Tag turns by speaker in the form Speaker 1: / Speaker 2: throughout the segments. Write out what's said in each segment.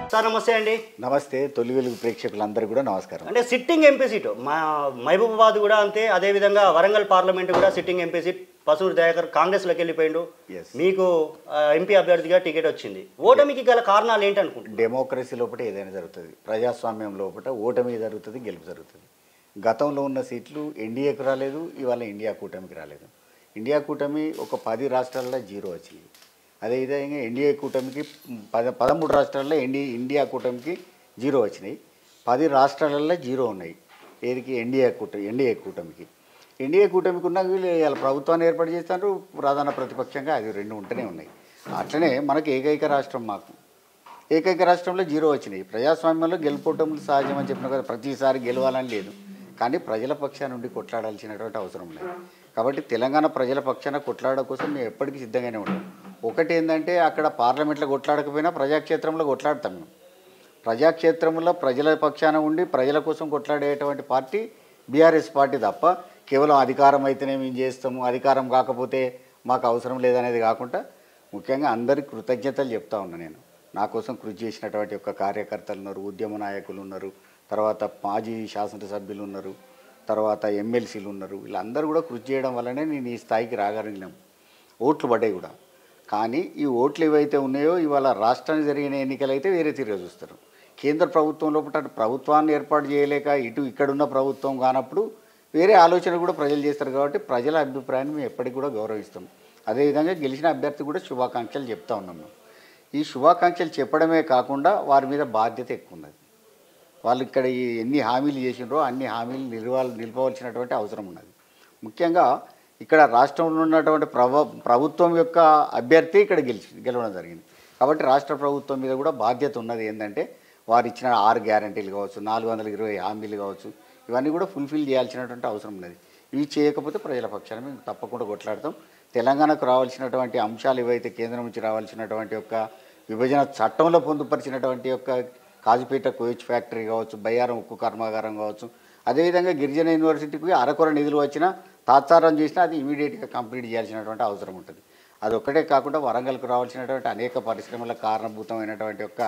Speaker 1: Sir నమస్తే అండి
Speaker 2: నమస్తే తొలి వెలుగు ప్రేక్షకులందరూ కూడా నమస్కారం
Speaker 1: అంటే సిట్టింగ్ ఎంపీ సీటు మా మహబూబాబాద్ కూడా అంతే అదేవిధంగా వరంగల్ పార్లమెంట్ కూడా సిట్టింగ్ ఎంపీ సీట్ పసూరు దయాకర్ కాంగ్రెస్లోకి వెళ్ళిపోయిండు
Speaker 2: Yes.
Speaker 1: మీకు ఆ, ఎంపీ అభ్యర్థిగా టికెట్ వచ్చింది ఓటమికి గల కారణాలు ఏంటి అనుకుంటున్నారు
Speaker 2: డెమోక్రసీ లోపల ఏదైనా జరుగుతుంది ప్రజాస్వామ్యం లోపల ఓటమి జరుగుతుంది గెలుపు జరుగుతుంది గతంలో ఉన్న సీట్లు ఎన్డీఏకి రాలేదు ఇవాళ ఇండియా కూటమికి రాలేదు ఇండియా కూటమి ఒక పది రాష్ట్రాల్లో జీరో వచ్చింది అదేవిధంగా ఎన్డీఏ కూటమికి పద పదమూడు రాష్ట్రాల్లో ఎన్డీ ఇండియా కూటమికి జీరో వచ్చినాయి పది రాష్ట్రాలలో జీరో ఉన్నాయి ఏదికి ఎన్డీఏ కూటమి ఎన్డీఏ కూటమికి ఎన్డీఏ కూటమికి ఉన్న వీళ్ళు ఇవాళ ప్రభుత్వాన్ని ఏర్పాటు చేస్తారు ప్రధాన ప్రతిపక్షంగా అది రెండు ఉంటూనే ఉన్నాయి అట్లనే మనకి ఏకైక రాష్ట్రం మాకు ఏకైక రాష్ట్రంలో జీరో వచ్చినాయి ప్రజాస్వామ్యంలో గెలుపోవటం సహజం అని చెప్పిన కదా ప్రతిసారి గెలవాలని లేదు కానీ ప్రజల పక్షాన నుండి కొట్లాడాల్సినటువంటి అవసరం లేదు కాబట్టి తెలంగాణ ప్రజల పక్షాన కొట్లాడడం కోసం మేము ఎప్పటికీ సిద్ధంగానే ఉంటాం ఒకటి ఏంటంటే అక్కడ పార్లమెంట్లో కొట్లాడకపోయినా ప్రజాక్షేత్రంలో కొట్లాడతాం మేము ప్రజాక్షేత్రంలో ప్రజల పక్షాన ఉండి ప్రజల కోసం కొట్లాడేటువంటి పార్టీ బీఆర్ఎస్ పార్టీ తప్ప కేవలం అధికారం అయితేనే మేము చేస్తాము అధికారం కాకపోతే మాకు అవసరం లేదనేది కాకుండా ముఖ్యంగా అందరికి కృతజ్ఞతలు చెప్తా ఉన్నా నేను నా కోసం కృషి చేసినటువంటి యొక్క కార్యకర్తలు ఉన్నారు ఉద్యమ నాయకులు ఉన్నారు తర్వాత మాజీ శాసనసభ్యులు ఉన్నారు తర్వాత ఎమ్మెల్సీలు ఉన్నారు వీళ్ళందరూ కూడా కృషి చేయడం వల్లనే నేను ఈ స్థాయికి రాగలిగినాం ఓట్లు పడ్డాయి కూడా కానీ ఈ ఓట్లు ఏవైతే ఉన్నాయో ఇవాళ రాష్ట్రానికి జరిగిన ఎన్నికలు అయితే వేరే తీరుగా చూస్తారు కేంద్ర ప్రభుత్వం లోపల అటు ప్రభుత్వాన్ని ఏర్పాటు చేయలేక ఇటు ఇక్కడున్న ప్రభుత్వం కానప్పుడు వేరే ఆలోచన కూడా ప్రజలు చేస్తారు కాబట్టి ప్రజల అభిప్రాయాన్ని మేము ఎప్పటికి కూడా గౌరవిస్తాం అదేవిధంగా గెలిచిన అభ్యర్థి కూడా శుభాకాంక్షలు చెప్తా ఉన్నాం మేము ఈ శుభాకాంక్షలు చెప్పడమే కాకుండా వారి మీద బాధ్యత ఎక్కువ ఉన్నది వాళ్ళు ఇక్కడ ఈ ఎన్ని హామీలు చేసినారో అన్ని హామీలు నిలవాలి నిలపవలసినటువంటి అవసరం ఉన్నది ముఖ్యంగా ఇక్కడ రాష్ట్రంలో ఉన్నటువంటి ప్రభ ప్రభుత్వం యొక్క అభ్యర్థి ఇక్కడ గెలిచి గెలవడం జరిగింది కాబట్టి రాష్ట్ర ప్రభుత్వం మీద కూడా బాధ్యత ఉన్నది ఏంటంటే వారు ఇచ్చిన ఆరు గ్యారంటీలు కావచ్చు నాలుగు వందల ఇరవై హామీలు కావచ్చు ఇవన్నీ కూడా ఫుల్ఫిల్ చేయాల్సినటువంటి అవసరం ఉన్నది ఇవి చేయకపోతే ప్రజల పక్షాన మేము తప్పకుండా కొట్లాడతాం తెలంగాణకు రావాల్సినటువంటి అంశాలు ఏవైతే కేంద్రం నుంచి రావాల్సినటువంటి యొక్క విభజన చట్టంలో పొందుపరిచినటువంటి యొక్క కాజుపేట కోచ్ ఫ్యాక్టరీ కావచ్చు బయ్యారం ఉక్కు కర్మాగారం కావచ్చు అదేవిధంగా గిరిజన యూనివర్సిటీకి అరకొర నిధులు వచ్చినా తాత్సారం చేసినా అది ఇమీడియట్గా కంప్లీట్ చేయాల్సినటువంటి అవసరం ఉంటుంది అది ఒక్కటే కాకుండా వరంగల్కు రావాల్సినటువంటి అనేక పరిశ్రమలకు కారణభూతమైనటువంటి యొక్క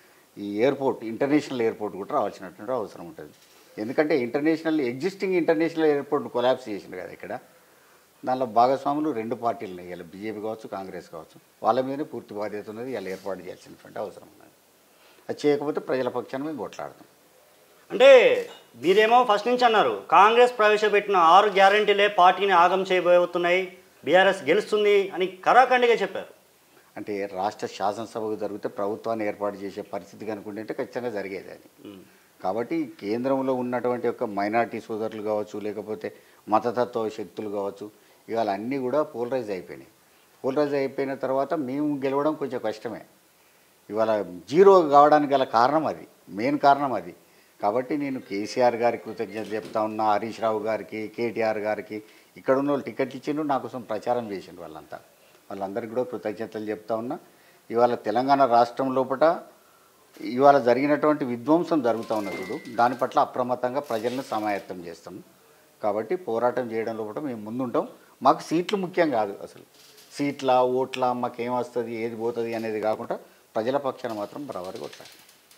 Speaker 2: ఈ ఎయిర్పోర్ట్ ఇంటర్నేషనల్ ఎయిర్పోర్ట్ కూడా రావాల్సినటువంటి అవసరం ఉంటుంది ఎందుకంటే international existing international airport collapse చేసింది కదా ఇక్కడ దానిలో భాగస్వాములు రెండు పార్టీలు ఉన్నాయి ఇలా బీజేపీ కావచ్చు కాంగ్రెస్ కావచ్చు వాళ్ళ మీదనే పూర్తి బాధ్యత ఉన్నది ఇలా ఏర్పాటు చేయాల్సినటువంటి అవసరం ఉన్నది అది చేయకపోతే ప్రజల పక్షాన మేము కొట్లాడతాం
Speaker 1: అంటే మీరేమో ఫస్ట్ నుంచి అన్నారు కాంగ్రెస్ ప్రవేశపెట్టిన ఆరు గ్యారంటీలే పార్టీని ఆగం చేయబోతున్నాయి బీఆర్ఎస్ గెలుస్తుంది అని కరాఖండిగా చెప్పారు
Speaker 2: అంటే రాష్ట్ర శాసనసభకు జరిగితే ప్రభుత్వాన్ని ఏర్పాటు చేసే పరిస్థితి కనుకుంటే ఖచ్చితంగా జరిగేది అది కాబట్టి కేంద్రంలో ఉన్నటువంటి యొక్క మైనార్టీ సోదరులు కావచ్చు లేకపోతే మతతత్వ శక్తులు కావచ్చు ఇవాళ అన్నీ కూడా పోలరైజ్ అయిపోయినాయి పోలరైజ్ అయిపోయిన తర్వాత మేము గెలవడం కొంచెం కష్టమే ఇవాళ జీరో కావడానికి గల కారణం అది మెయిన్ కారణం అది కాబట్టి నేను కేసీఆర్ గారికి కృతజ్ఞత చెప్తా ఉన్నా హరీష్ రావు గారికి కేటీఆర్ గారికి ఇక్కడ ఉన్న వాళ్ళు టికెట్లు ఇచ్చిండ్రు నా కోసం ప్రచారం చేసిండ్రు వాళ్ళంతా వాళ్ళందరికీ కూడా కృతజ్ఞతలు చెప్తా ఉన్నా ఇవాళ తెలంగాణ రాష్ట్రం లోపల ఇవాళ జరిగినటువంటి విధ్వంసం జరుగుతూ ఉన్నది చూడు దాని పట్ల అప్రమత్తంగా ప్రజలను సమాయత్తం చేస్తాం కాబట్టి పోరాటం చేయడం లోపల మేము ముందుంటాం మాకు సీట్లు ముఖ్యం కాదు అసలు సీట్ల ఓట్ల మాకేం వస్తుంది ఏది పోతుంది అనేది కాకుండా ప్రజల పక్షాన మాత్రం బరాబరి కొట్టాలి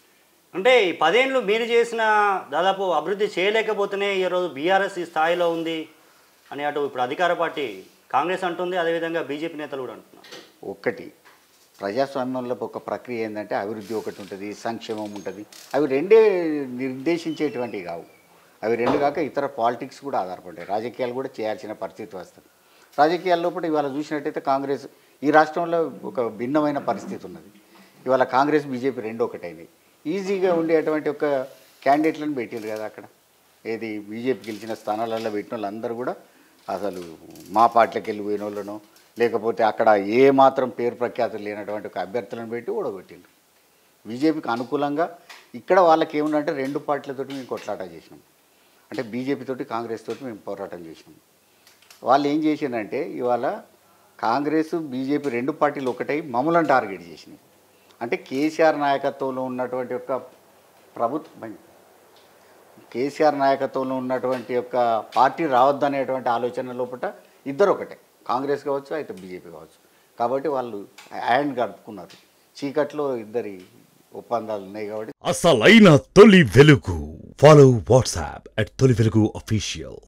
Speaker 1: అంటే ఈ పదేళ్ళు మీరు చేసిన దాదాపు అభివృద్ధి చేయలేకపోతేనే ఈరోజు బీఆర్ఎస్ ఈ స్థాయిలో ఉంది అని అటు ఇప్పుడు అధికార పార్టీ కాంగ్రెస్ అంటుంది అదేవిధంగా బీజేపీ నేతలు కూడా అంటున్నారు
Speaker 2: ఒక్కటి ప్రజాస్వామ్యంలో ఒక ప్రక్రియ ఏంటంటే అభివృద్ధి ఒకటి ఉంటుంది సంక్షేమం ఉంటుంది అవి రెండే నిర్దేశించేటువంటివి కావు అవి రెండు కాక ఇతర పాలిటిక్స్ కూడా ఆధారపడ్డాయి రాజకీయాలు కూడా చేయాల్సిన పరిస్థితి వస్తుంది రాజకీయాల లోపల ఇవాళ చూసినట్టయితే కాంగ్రెస్ ఈ రాష్ట్రంలో ఒక భిన్నమైన పరిస్థితి ఉన్నది ఇవాళ కాంగ్రెస్ బీజేపీ రెండు ఒకటైనాయి ఈజీగా ఉండేటువంటి ఒక క్యాండిడేట్లను పెట్టారు కదా అక్కడ ఏది బీజేపీ గెలిచిన స్థానాలలో పెట్టిన వాళ్ళందరూ కూడా అసలు మా పార్టీలకు వెళ్ళిపోయిన వాళ్ళను లేకపోతే అక్కడ ఏ మాత్రం పేరు ప్రఖ్యాతులు లేనటువంటి ఒక అభ్యర్థులను పెట్టి ఓడగొట్టిండ్రు బీజేపీకి అనుకూలంగా ఇక్కడ వాళ్ళకి ఏముందంటే రెండు పార్టీలతోటి మేము కొట్లాట చేసినాం అంటే బీజేపీ తోటి కాంగ్రెస్ తోటి మేము పోరాటం చేసినాం వాళ్ళు ఏం చేసిందంటే ఇవాళ కాంగ్రెస్ బీజేపీ రెండు పార్టీలు ఒకటై మమ్మల్ని టార్గెట్ చేసినాయి అంటే కేసీఆర్ నాయకత్వంలో ఉన్నటువంటి యొక్క ప్రభుత్వం కేసీఆర్ నాయకత్వంలో ఉన్నటువంటి యొక్క పార్టీ రావద్దనేటువంటి ఆలోచన లోపల ఇద్దరు ఒకటే కాంగ్రెస్ కావచ్చు అయితే బీజేపీ కావచ్చు కాబట్టి వాళ్ళు హ్యాండ్ గడుపుకున్నారు చీకట్లో ఇద్దరి ఒప్పందాలు ఉన్నాయి కాబట్టి
Speaker 3: అసలైన తొలి వెలుగు ఫాలో వాట్సాప్ అట్ తొలి వెలుగు అఫీషియల్